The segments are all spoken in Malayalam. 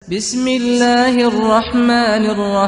بسم الله الرحمن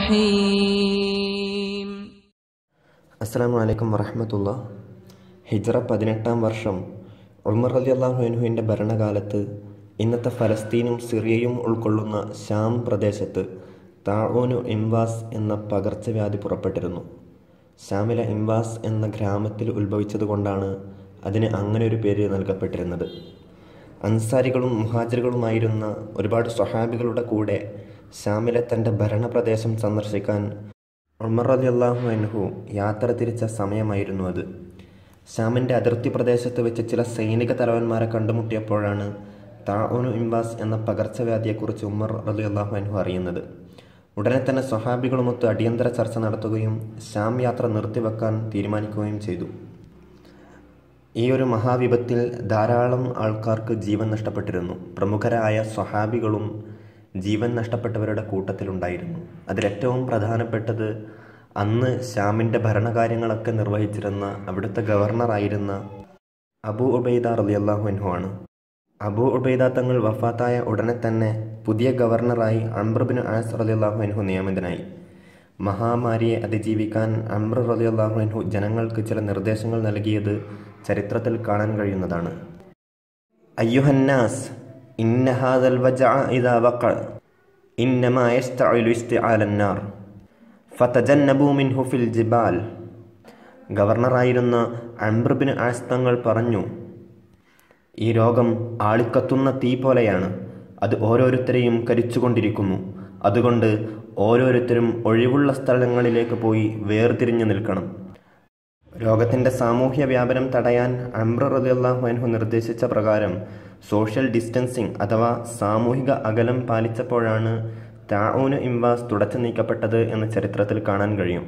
الرحيم അസ്സാം വലൈക്കും വറഹമത്തുള്ള ഹിജ്റ പതിനെട്ടാം വർഷം ഉമർ അലി അള്ളാഹുവിൻ്റെ ഭരണകാലത്ത് ഇന്നത്തെ ഫലസ്തീനും സിറിയയും ഉൾക്കൊള്ളുന്ന ഷാം പ്രദേശത്ത് താഴോനു ഇംവാസ് എന്ന പകർച്ചവ്യാധി പുറപ്പെട്ടിരുന്നു ഷാമിലെ ഇംവാസ് എന്ന ഗ്രാമത്തിൽ ഉത്ഭവിച്ചതുകൊണ്ടാണ് അതിന് അങ്ങനെ ഒരു പേര് നൽകപ്പെട്ടിരുന്നത് അൻസാരികളും മുഹാജിറുകളുമായിരുന്ന ഒരുപാട് സ്വഹാബികളുടെ കൂടെ ഷാമിലെ തൻ്റെ ഭരണപ്രദേശം സന്ദർശിക്കാൻ ഉമർ അലി അള്ളാഹു അൻഹു യാത്ര തിരിച്ച സമയമായിരുന്നു അത് ഷാമിൻ്റെ അതിർത്തി പ്രദേശത്ത് വെച്ച് ചില സൈനിക തലവന്മാരെ കണ്ടുമുട്ടിയപ്പോഴാണ് താഊനു ഇംബാസ് എന്ന പകർച്ചവ്യാധിയെക്കുറിച്ച് ഉമർ അലി അള്ളാഹു അൻഹു അറിയുന്നത് ഉടനെ തന്നെ സ്വഹാബികളുമൊത്ത് അടിയന്തര ചർച്ച നടത്തുകയും ഷാം യാത്ര നിർത്തിവെക്കാൻ തീരുമാനിക്കുകയും ചെയ്തു ഈ ഒരു മഹാവിപത്തിൽ ധാരാളം ആൾക്കാർക്ക് ജീവൻ നഷ്ടപ്പെട്ടിരുന്നു പ്രമുഖരായ സ്വഹാബികളും ജീവൻ നഷ്ടപ്പെട്ടവരുടെ കൂട്ടത്തിലുണ്ടായിരുന്നു അതിലേറ്റവും പ്രധാനപ്പെട്ടത് അന്ന് ഷാമിൻ്റെ ഭരണകാര്യങ്ങളൊക്കെ നിർവഹിച്ചിരുന്ന അവിടുത്തെ ഗവർണറായിരുന്ന അബു ഉബൈദ റലിയല്ലാഹു അൻഹു ആണ് അബു ഉബൈദ തങ്ങൾ വഫാത്തായ ഉടനെ തന്നെ പുതിയ ഗവർണറായി അംബ്രബിന് ആസ് റലിയല്ലാഹു അൻഹു നിയമിതനായി മഹാമാരിയെ അതിജീവിക്കാൻ അംബ്ര റലിയല്ലാഹു അൻഹു ജനങ്ങൾക്ക് ചില നിർദ്ദേശങ്ങൾ നൽകിയത് ചരിത്രത്തിൽ കാണാൻ കഴിയുന്നതാണ് അയ്യുഹന്നാസ് ഇന്ന ഹാദൽ വജഅ ഇദാ വഖ ഇന്നമാ യസ്തഅലു ഇസ്തിആലന്നാർ ഫതജന്നബു മിൻഹു ഫിൽ ജിബാൽ ഗവർണറായിരുന്ന അംബ്രബിന് ആസ് തങ്ങൾ പറഞ്ഞു ഈ രോഗം ആളിക്കത്തുന്ന തീ പോലെയാണ് അത് ഓരോരുത്തരെയും കരിച്ചുകൊണ്ടിരിക്കുന്നു അതുകൊണ്ട് ഓരോരുത്തരും ഒഴിവുള്ള സ്ഥലങ്ങളിലേക്ക് പോയി വേർതിരിഞ്ഞു നിൽക്കണം രോഗത്തിൻ്റെ സാമൂഹ്യ വ്യാപനം തടയാൻ അംബ്ര റലിയല്ലാഹു അൻഹു നിർദ്ദേശിച്ച പ്രകാരം സോഷ്യൽ ഡിസ്റ്റൻസിംഗ് അഥവാ സാമൂഹിക അകലം പാലിച്ചപ്പോഴാണ് താഊന് ഇംവാസ് തുടച്ചു നീക്കപ്പെട്ടത് എന്ന് ചരിത്രത്തിൽ കാണാൻ കഴിയും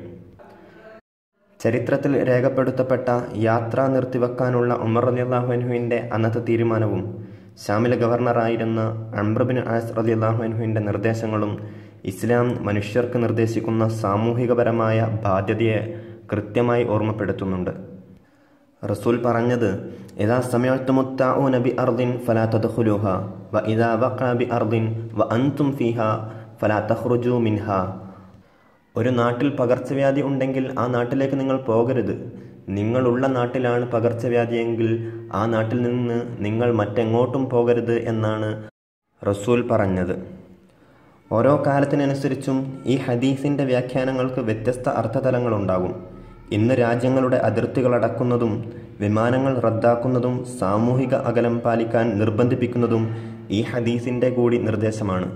ചരിത്രത്തിൽ രേഖപ്പെടുത്തപ്പെട്ട യാത്ര നിർത്തിവെക്കാനുള്ള ഉമർ റലിയല്ലാഹു അൻഹുവിൻ്റെ അന്നത്തെ തീരുമാനവും ഷാമിലെ ഗവർണറായിരുന്ന അംബ്രബിൻ ആസ് റലിയല്ലാഹു അൻഹുവിൻ്റെ നിർദ്ദേശങ്ങളും ഇസ്ലാം മനുഷ്യർക്ക് നിർദ്ദേശിക്കുന്ന സാമൂഹികപരമായ ബാധ്യതയെ കൃത്യമായി ഓർമ്മപ്പെടുത്തുന്നുണ്ട് റസൂൽ പറഞ്ഞത് ഇതാ സമയത്തുമുത്താഊ നബി അർദിൻ ഫലാ തദ്ഖുലൂഹ വ ഇദാ വഖഅ ബി അർദിൻ വ അൻതും ഫീഹ ഫലാ തഖ്റുജൂ മിൻഹ ഒരു നാട്ടിൽ പകർച്ചവ്യാധി ഉണ്ടെങ്കിൽ ആ നാട്ടിലേക്ക് നിങ്ങൾ പോകരുത് നിങ്ങളുള്ള നാട്ടിലാണ് പകർച്ചവ്യാധിയെങ്കിൽ ആ നാട്ടിൽ നിന്ന് നിങ്ങൾ മറ്റെങ്ങോട്ടും പോകരുത് എന്നാണ് റസൂൽ പറഞ്ഞത് ഓരോ കാലത്തിനനുസരിച്ചും ഈ ഹദീസിൻ്റെ വ്യാഖ്യാനങ്ങൾക്ക് വ്യത്യസ്ത അർത്ഥതലങ്ങളുണ്ടാകും ഇന്ന് രാജ്യങ്ങളുടെ അതിർത്തികൾ അടക്കുന്നതും വിമാനങ്ങൾ റദ്ദാക്കുന്നതും സാമൂഹിക അകലം പാലിക്കാൻ നിർബന്ധിപ്പിക്കുന്നതും ഈ ഹദീസിൻ്റെ കൂടി നിർദ്ദേശമാണ്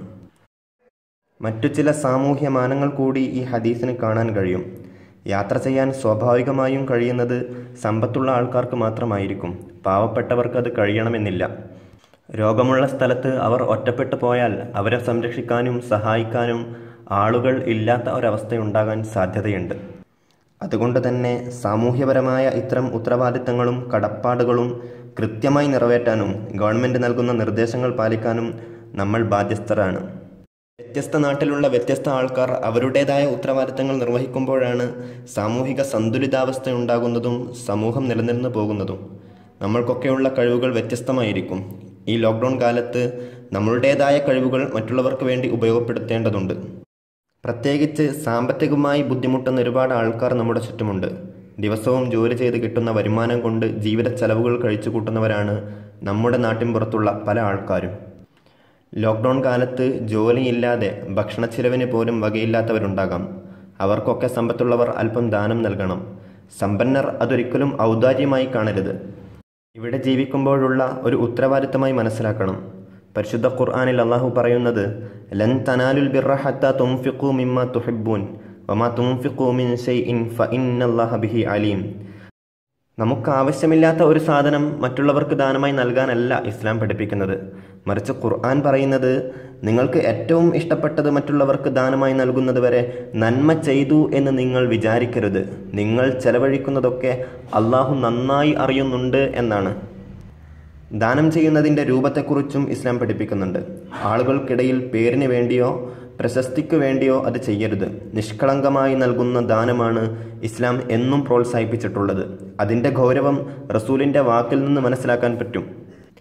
മറ്റു ചില സാമൂഹ്യ മാനങ്ങൾ കൂടി ഈ ഹദീസിന് കാണാൻ കഴിയും യാത്ര ചെയ്യാൻ സ്വാഭാവികമായും കഴിയുന്നത് സമ്പത്തുള്ള ആൾക്കാർക്ക് മാത്രമായിരിക്കും പാവപ്പെട്ടവർക്ക് അത് കഴിയണമെന്നില്ല രോഗമുള്ള സ്ഥലത്ത് അവർ ഒറ്റപ്പെട്ടു പോയാൽ അവരെ സംരക്ഷിക്കാനും സഹായിക്കാനും ആളുകൾ ഇല്ലാത്ത ഒരവസ്ഥയുണ്ടാകാൻ സാധ്യതയുണ്ട് അതുകൊണ്ട് തന്നെ സാമൂഹ്യപരമായ ഇത്തരം ഉത്തരവാദിത്തങ്ങളും കടപ്പാടുകളും കൃത്യമായി നിറവേറ്റാനും ഗവൺമെൻറ് നൽകുന്ന നിർദ്ദേശങ്ങൾ പാലിക്കാനും നമ്മൾ ബാധ്യസ്ഥരാണ് വ്യത്യസ്ത നാട്ടിലുള്ള വ്യത്യസ്ത ആൾക്കാർ അവരുടേതായ ഉത്തരവാദിത്തങ്ങൾ നിർവഹിക്കുമ്പോഴാണ് സാമൂഹിക സന്തുലിതാവസ്ഥ ഉണ്ടാകുന്നതും സമൂഹം നിലനിന്ന് പോകുന്നതും നമ്മൾക്കൊക്കെയുള്ള കഴിവുകൾ വ്യത്യസ്തമായിരിക്കും ഈ ലോക്ക്ഡൗൺ കാലത്ത് നമ്മളുടേതായ കഴിവുകൾ മറ്റുള്ളവർക്ക് വേണ്ടി ഉപയോഗപ്പെടുത്തേണ്ടതുണ്ട് പ്രത്യേകിച്ച് സാമ്പത്തികമായി ബുദ്ധിമുട്ടുന്ന ഒരുപാട് ആൾക്കാർ നമ്മുടെ ചുറ്റുമുണ്ട് ദിവസവും ജോലി ചെയ്ത് കിട്ടുന്ന വരുമാനം കൊണ്ട് ജീവിത ചെലവുകൾ കഴിച്ചു കൂട്ടുന്നവരാണ് നമ്മുടെ നാട്ടിൻപുറത്തുള്ള പല ആൾക്കാരും ലോക്ക്ഡൗൺ കാലത്ത് ജോലിയില്ലാതെ ഭക്ഷണച്ചിലവിന് പോലും വകയില്ലാത്തവരുണ്ടാകാം അവർക്കൊക്കെ സമ്പത്തുള്ളവർ അല്പം ദാനം നൽകണം സമ്പന്നർ അതൊരിക്കലും ഔദാര്യമായി കാണരുത് ഇവിടെ ജീവിക്കുമ്പോഴുള്ള ഒരു ഉത്തരവാദിത്തമായി മനസ്സിലാക്കണം പരിശുദ്ധ ഖുർആാനിൽ അള്ളാഹു പറയുന്നത് ലൻ തനാലുൽ ബിർറ ഹത്ത തുംഫിഖു മിമ്മ തുഹിബ്ബൂൻ വമാ തുംഫിഖു മിൻ ഷൈഇൻ ഫഇന്നല്ലാഹ ബിഹി അലീം നമുക്ക് ആവശ്യമില്ലാത്ത ഒരു സാധനം മറ്റുള്ളവർക്ക് ദാനമായി നൽകാനല്ല ഇസ്ലാം പഠിപ്പിക്കുന്നത് മറിച്ച് ഖുർആൻ പറയുന്നത് നിങ്ങൾക്ക് ഏറ്റവും ഇഷ്ടപ്പെട്ടത് മറ്റുള്ളവർക്ക് ദാനമായി നൽകുന്നത് വരെ നന്മ ചെയ്തു എന്ന് നിങ്ങൾ വിചാരിക്കരുത് നിങ്ങൾ ചെലവഴിക്കുന്നതൊക്കെ അള്ളാഹു നന്നായി അറിയുന്നുണ്ട് എന്നാണ് ദാനം ചെയ്യുന്നതിൻ്റെ രൂപത്തെക്കുറിച്ചും ഇസ്ലാം പഠിപ്പിക്കുന്നുണ്ട് ആളുകൾക്കിടയിൽ പേരിന് വേണ്ടിയോ പ്രശസ്തിക്ക് വേണ്ടിയോ അത് ചെയ്യരുത് നിഷ്കളങ്കമായി നൽകുന്ന ദാനമാണ് ഇസ്ലാം എന്നും പ്രോത്സാഹിപ്പിച്ചിട്ടുള്ളത് അതിൻ്റെ ഗൗരവം റസൂലിൻ്റെ വാക്കിൽ നിന്ന് മനസ്സിലാക്കാൻ പറ്റും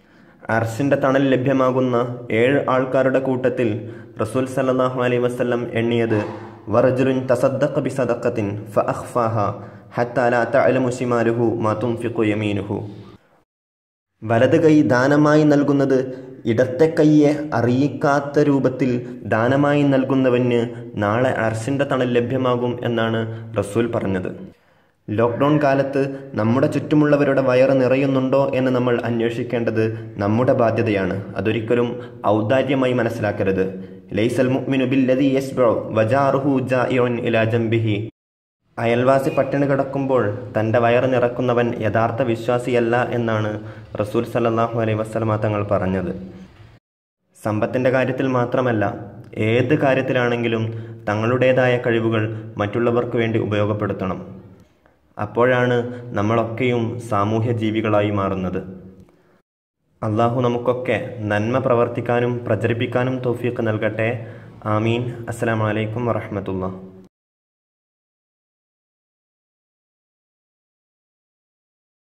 അർഷിൻ്റെ തണൽ ലഭ്യമാകുന്ന ഏഴ് ആൾക്കാരുടെ കൂട്ടത്തിൽ റസൂൽ സല്ലല്ലാഹു അലൈഹി വസല്ലം എണ്ണിയത് വറജുലുൻ തസദ്ദഖ ബിസദഖത്തിൻ ഫഅഖ്ഫാഹ ഹത്താ ലാ തഅലമു ശിമാലുഹു മാ തുൻഫിഖു യമീനുഹു വലത് കൈ ദാനമായി നൽകുന്നത് ഇടത്തെ കൈയെ അറിയിക്കാത്ത രൂപത്തിൽ ദാനമായി നൽകുന്നവന് നാളെ അർഷിൻ്റെ തണൽ ലഭ്യമാകും എന്നാണ് റസൂൽ പറഞ്ഞത് ലോക്ക്ഡൗൺ കാലത്ത് നമ്മുടെ ചുറ്റുമുള്ളവരുടെ വയറ് നിറയുന്നുണ്ടോ എന്ന് നമ്മൾ അന്വേഷിക്കേണ്ടത് നമ്മുടെ ബാധ്യതയാണ് അതൊരിക്കലും ഔദാര്യമായി മനസ്സിലാക്കരുത് ലൈസൽ മുഅ്മിനു ബില്ലദി യസ്ബഉ വജാറുഹു ജാഇഉൻ ഇലാ ജംബിഹി അയൽവാസി പട്ടിണി കിടക്കുമ്പോൾ തൻ്റെ വയറ് നിറക്കുന്നവൻ യഥാർത്ഥ വിശ്വാസിയല്ല എന്നാണ് റസൂൽ സല്ലല്ലാഹു അലൈഹി വസല്ലമ തങ്ങൾ പറഞ്ഞത് സമ്പത്തിൻ്റെ കാര്യത്തിൽ മാത്രമല്ല ഏത് കാര്യത്തിലാണെങ്കിലും തങ്ങളുടേതായ കഴിവുകൾ മറ്റുള്ളവർക്ക് വേണ്ടി ഉപയോഗപ്പെടുത്തണം അപ്പോഴാണ് നമ്മളൊക്കെയും സാമൂഹ്യ ജീവികളായി മാറുന്നത് അള്ളാഹു നമുക്കൊക്കെ നന്മ പ്രവർത്തിക്കാനും പ്രചരിപ്പിക്കാനും തൗഫീഖ് നൽകട്ടെ ആമീൻ അസ്സലാമു അലൈക്കും വറഹ്മത്തുള്ളാഹി